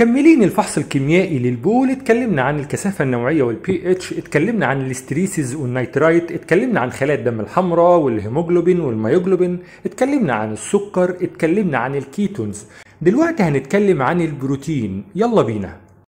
مكملين الفحص الكيميائي للبول اتكلمنا عن الكثافة النوعية والبي اتش اتكلمنا عن الاستريسيز والنيترايت اتكلمنا عن خلايا الدم الحمراء والهيموجلوبين والميوجلوبين اتكلمنا عن السكر اتكلمنا عن الكيتونز دلوقتي هنتكلم عن البروتين يلا بينا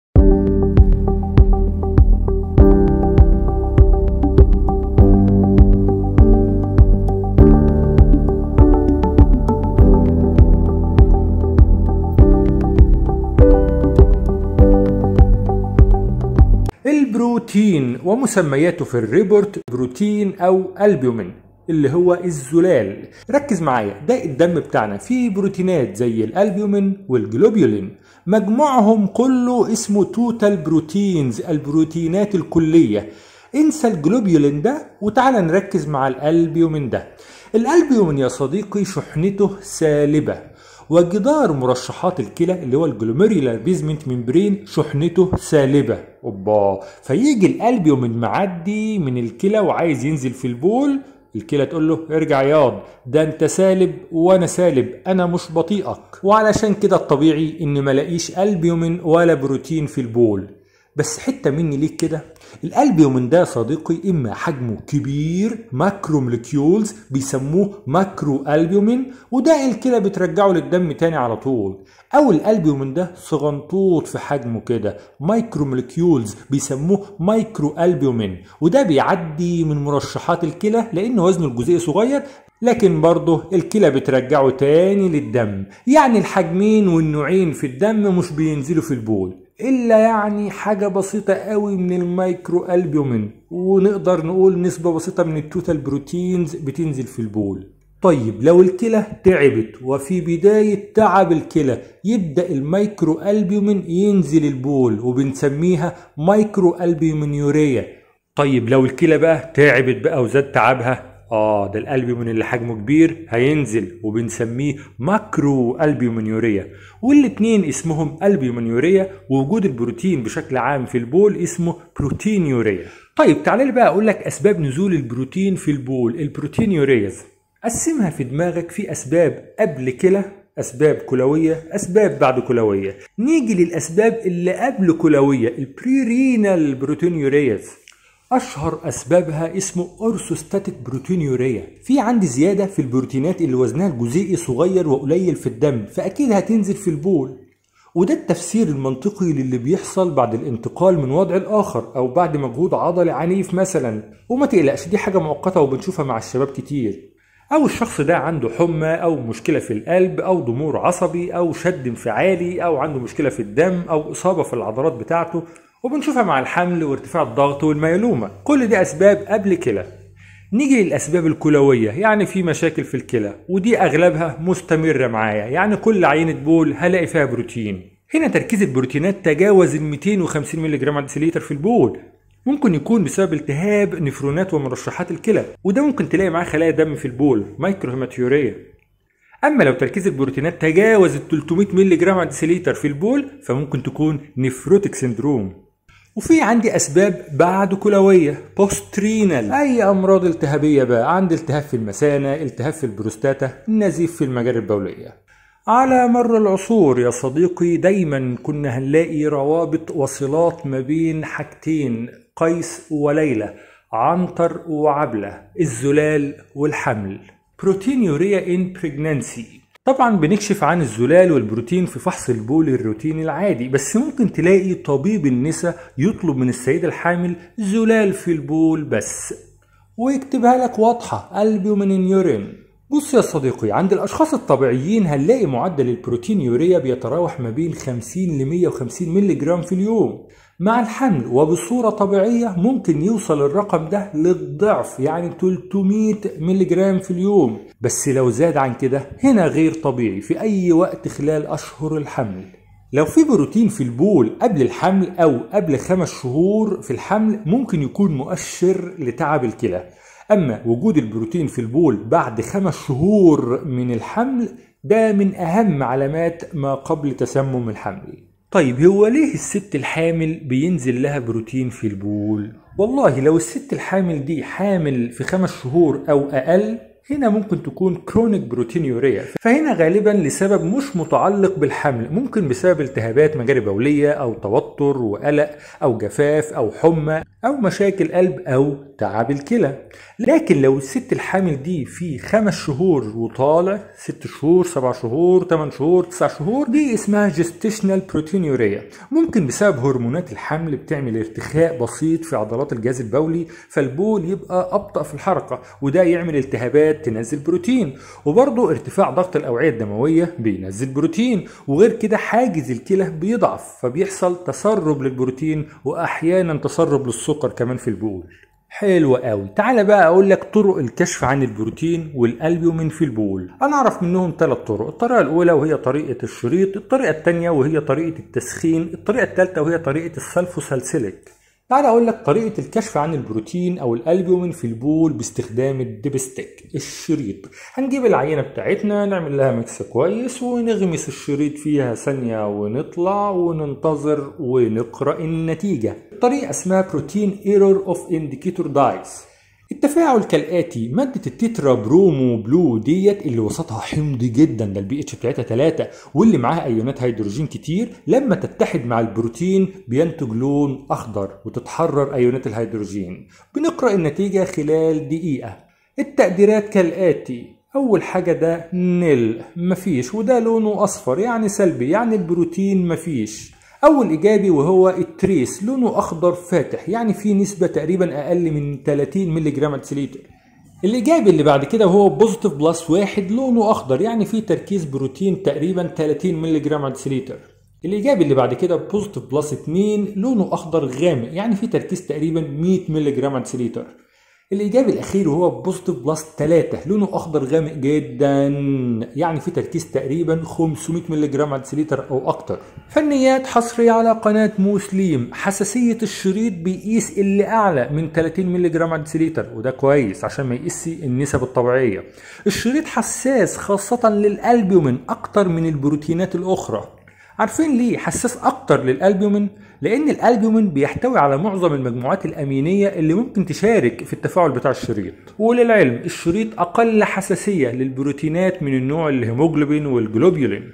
البروتين ومسمياته في الريبورت بروتين او البيومين اللي هو الزلال ركز معايا ده الدم بتاعنا فيه بروتينات زي الالبيومين والجلوبيولين مجموعهم كله اسمه توتال بروتينز البروتينات الكليه انسى الجلوبيولين ده وتعالى نركز مع الالبيومين ده الالبيومين يا صديقي شحنته سالبه وجدار مرشحات الكلى اللي هو الجلوميريولار بيزمنت ممبرين شحنته سالبه اوبا فيجي الالبيومين معدي من الكلى وعايز ينزل في البول الكلى تقول له ارجع ياض ده انت سالب وانا سالب انا مش بطيئك وعلشان كده الطبيعي ان ملاقيش البيومين ولا بروتين في البول بس حته مني ليك كده الالبيومين ده يا صديقي اما حجمه كبير ماكرو مولكيولز بيسموه ماكرو البيومين وده الكلى بترجعه للدم تاني على طول او الالبيومين ده صغنطوط في حجمه كده مايكرو مولكيولز بيسموه مايكرو البيومين وده بيعدي من مرشحات الكلى لان وزنه الجزيئي صغير لكن برضه الكلى بترجعه تاني للدم يعني الحجمين والنوعين في الدم مش بينزلوا في البول الا يعني حاجة بسيطة قوي من المايكرو البيومين ونقدر نقول نسبة بسيطة من التوتال بروتينز بتنزل في البول طيب لو الكلى تعبت وفي بداية تعب الكلى يبدأ المايكرو البيومين ينزل البول وبنسميها مايكرو البيومينيوريا طيب لو الكلى بقى تعبت بقى وزاد تعبها اه ده الالبيومين اللي حجمه كبير هينزل وبنسميه ماكرو البيومينيوريا والاتنين اسمهم البيومينيوريا ووجود البروتين بشكل عام في البول اسمه بروتينيوريا طيب تعالى لي بقى اقول لك اسباب نزول البروتين في البول البروتينيوريز قسمها في دماغك في اسباب قبل كلى اسباب كلويه اسباب بعد كلويه نيجي للاسباب اللي قبل كلويه البريرينال بروتينيوريز اشهر اسبابها اسمه اورثوستاتيك بروتينيوريا في عندي زياده في البروتينات اللي وزنها الجزيئي صغير وقليل في الدم فاكيد هتنزل في البول وده التفسير المنطقي للي بيحصل بعد الانتقال من وضع الاخر او بعد مجهود عضلي عنيف مثلا وما تقلقش دي حاجه مؤقته وبنشوفها مع الشباب كتير او الشخص ده عنده حمى او مشكله في القلب او ضمور عصبي او شد انفعالي او عنده مشكله في الدم او اصابه في العضلات بتاعته وبنشوفها مع الحمل وارتفاع الضغط والميلومة كل دي أسباب قبل كلى نيجي للأسباب الكلوية يعني في مشاكل في الكلى ودي أغلبها مستمرة معايا يعني كل عينة بول هلاقي فيها بروتين هنا تركيز البروتينات تجاوز ال 250 ملغ على ديسيليتر في البول ممكن يكون بسبب التهاب نفرونات ومرشحات الكلى وده ممكن تلاقي معاه خلايا دم في البول مايكرو هيماتيوريا اما لو تركيز البروتينات تجاوز ال 300 ملغ على ديسيليتر في البول فممكن تكون نفروتيك سندروم وفي عندي اسباب بعد كلويه بوسترينال اي امراض التهابيه بقى عندي التهاب في المثانه التهاب في البروستاتا نزيف في المجاري البوليه على مر العصور يا صديقي دايما كنا هنلاقي روابط وصلات ما بين حاجتين قيس وليلى عنتر وعبلة الزلال والحمل بروتينيوريا ان بريجنانسي طبعا بنكشف عن الزلال والبروتين في فحص البول الروتيني العادي بس ممكن تلاقي طبيب النساء يطلب من السيدة الحامل زلال في البول بس ويكتبها لك واضحة البيومين يورين بص يا صديقي عند الأشخاص الطبيعيين هنلاقي معدل البروتين يوريا بيتراوح ما بين 50 ل 150 مللي جرام في اليوم مع الحمل وبصورة طبيعية ممكن يوصل الرقم ده للضعف يعني 300 مللي جرام في اليوم بس لو زاد عن كده هنا غير طبيعي في أي وقت خلال أشهر الحمل لو في بروتين في البول قبل الحمل أو قبل خمس شهور في الحمل ممكن يكون مؤشر لتعب الكلى أما وجود البروتين في البول بعد خمس شهور من الحمل ده من أهم علامات ما قبل تسمم الحمل طيب هو ليه الست الحامل بينزل لها بروتين في البول؟ والله لو الست الحامل دي حامل في خمس شهور أو أقل هنا ممكن تكون كرونيك بروتينيوريا فهنا غالبا لسبب مش متعلق بالحمل ممكن بسبب التهابات مجاري بولية أو توتر وقلق أو جفاف أو حمى أو مشاكل قلب أو تعب الكلى لكن لو الست الحامل دي في خمس شهور وطالع ست شهور سبع شهور ثمان شهور تسع شهور دي اسمها جستيشنال بروتينيوريا ممكن بسبب هرمونات الحمل بتعمل ارتخاء بسيط في عضلات الجهاز البولي فالبول يبقى أبطأ في الحركة وده يعمل التهابات تنزل بروتين وبرضه ارتفاع ضغط الأوعية الدموية بينزل بروتين وغير كده حاجز الكلى بيضعف فبيحصل تسرب للبروتين وأحيانا تسرب للسكر كمان في البول حلو قوي تعالى بقى اقول لك طرق الكشف عن البروتين والالبيومين في البول انا اعرف منهم ثلاث طرق الطريقه الاولى وهي طريقه الشريط الطريقه الثانيه وهي طريقه التسخين الطريقه الثالثه وهي طريقه السلفوسالسيليك تعالى اقول لك طريقه الكشف عن البروتين او الالبيومين في البول باستخدام الدبستيك الشريط هنجيب العينه بتاعتنا نعمل لها ميكس كويس ونغمس الشريط فيها ثانيه ونطلع وننتظر ونقرا النتيجه الطريقه اسمها بروتين ايرور اوف انديكيتور دايز التفاعل كالاتي ماده التترا برومو بلو ديت اللي وسطها حمضي جدا ده البي اتش بتاعتها 3 واللي معاها ايونات هيدروجين كتير لما تتحد مع البروتين بينتج لون اخضر وتتحرر ايونات الهيدروجين بنقرا النتيجه خلال دقيقه التقديرات كالاتي اول حاجه ده نل مفيش وده لونه اصفر يعني سلبي يعني البروتين مفيش أول إيجابي وهو التريس لونه أخضر فاتح يعني فيه نسبة تقريبا أقل من 30 مللي جرام ديسيليتر الإيجابي اللي بعد كده وهو بوزيتيف بلس واحد لونه أخضر يعني فيه تركيز بروتين تقريبا 30 مللي جرام ديسيليتر الإيجابي اللي بعد كده بوزيتيف بلس 2 لونه أخضر غامق يعني فيه تركيز تقريبا 100 مللي جرام ديسيليتر الإيجابي الأخير وهو بوزيتيف بلس 3 لونه أخضر غامق جدا يعني في تركيز تقريبا 500 مللي جرام ديسيليتر أو أكتر فنيات حصرية على قناة موسليم حساسية الشريط بيقيس اللي أعلى من 30 مللي جرام ديسيليتر وده كويس عشان ما يقيس النسب الطبيعية الشريط حساس خاصة للألبيومين أكتر من البروتينات الأخرى عارفين ليه حساس اكتر للالبيومين لان الالبيومين بيحتوي على معظم المجموعات الامينيه اللي ممكن تشارك في التفاعل بتاع الشريط وللعلم الشريط اقل حساسيه للبروتينات من النوع الهيموجلوبين والجلوبيولين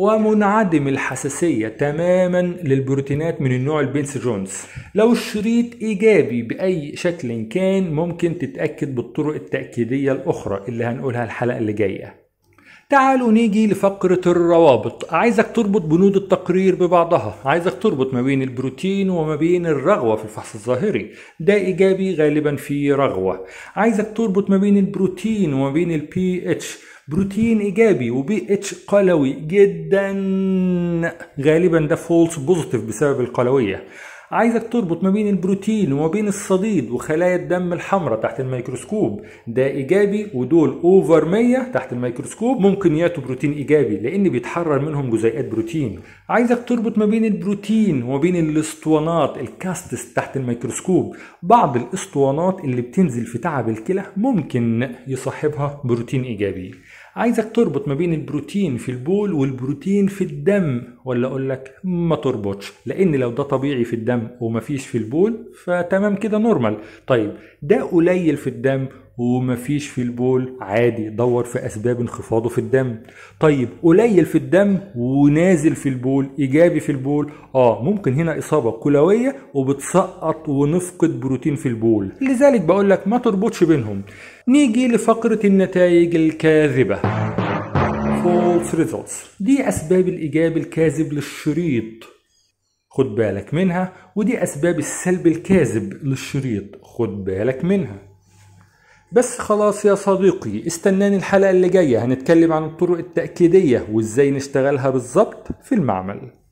ومنعدم الحساسية تماما للبروتينات من النوع البنس جونز لو الشريط إيجابي بأي شكل كان ممكن تتأكد بالطرق التأكيدية الأخرى اللي هنقولها الحلقة اللي جاية تعالوا نيجي لفقرة الروابط عايزك تربط بنود التقرير ببعضها عايزك تربط ما بين البروتين وما بين الرغوة في الفحص الظاهري ده إيجابي غالبا في رغوة عايزك تربط ما بين البروتين وما بين البي اتش بروتين ايجابي وبي اتش قلوي جدا غالبا ده فولس بوزيتيف بسبب القلويه عايزك تربط ما بين البروتين وما بين الصديد وخلايا الدم الحمراء تحت الميكروسكوب ده ايجابي ودول اوفر 100 تحت الميكروسكوب ممكن ياتوا بروتين ايجابي لان بيتحرر منهم جزيئات بروتين عايزك تربط ما بين البروتين وما بين الاسطوانات الكاستس تحت الميكروسكوب بعض الاسطوانات اللي بتنزل في تعب الكلى ممكن يصاحبها بروتين ايجابي عايزك تربط ما بين البروتين في البول والبروتين في الدم ولا اقول لك ما تربطش لان لو ده طبيعي في الدم ومفيش في البول فتمام كده نورمال طيب ده قليل في الدم ومفيش في البول عادي دور في اسباب انخفاضه في الدم طيب قليل في الدم ونازل في البول ايجابي في البول اه ممكن هنا اصابه كلويه وبتسقط ونفقد بروتين في البول لذلك بقول لك ما تربطش بينهم نيجي لفقره النتائج الكاذبه false results دي اسباب الايجاب الكاذب للشريط خد بالك منها ودي اسباب السلب الكاذب للشريط خد بالك منها بس خلاص يا صديقي استناني الحلقة اللي جاية هنتكلم عن الطرق التأكيدية وازاي نشتغلها بالظبط في المعمل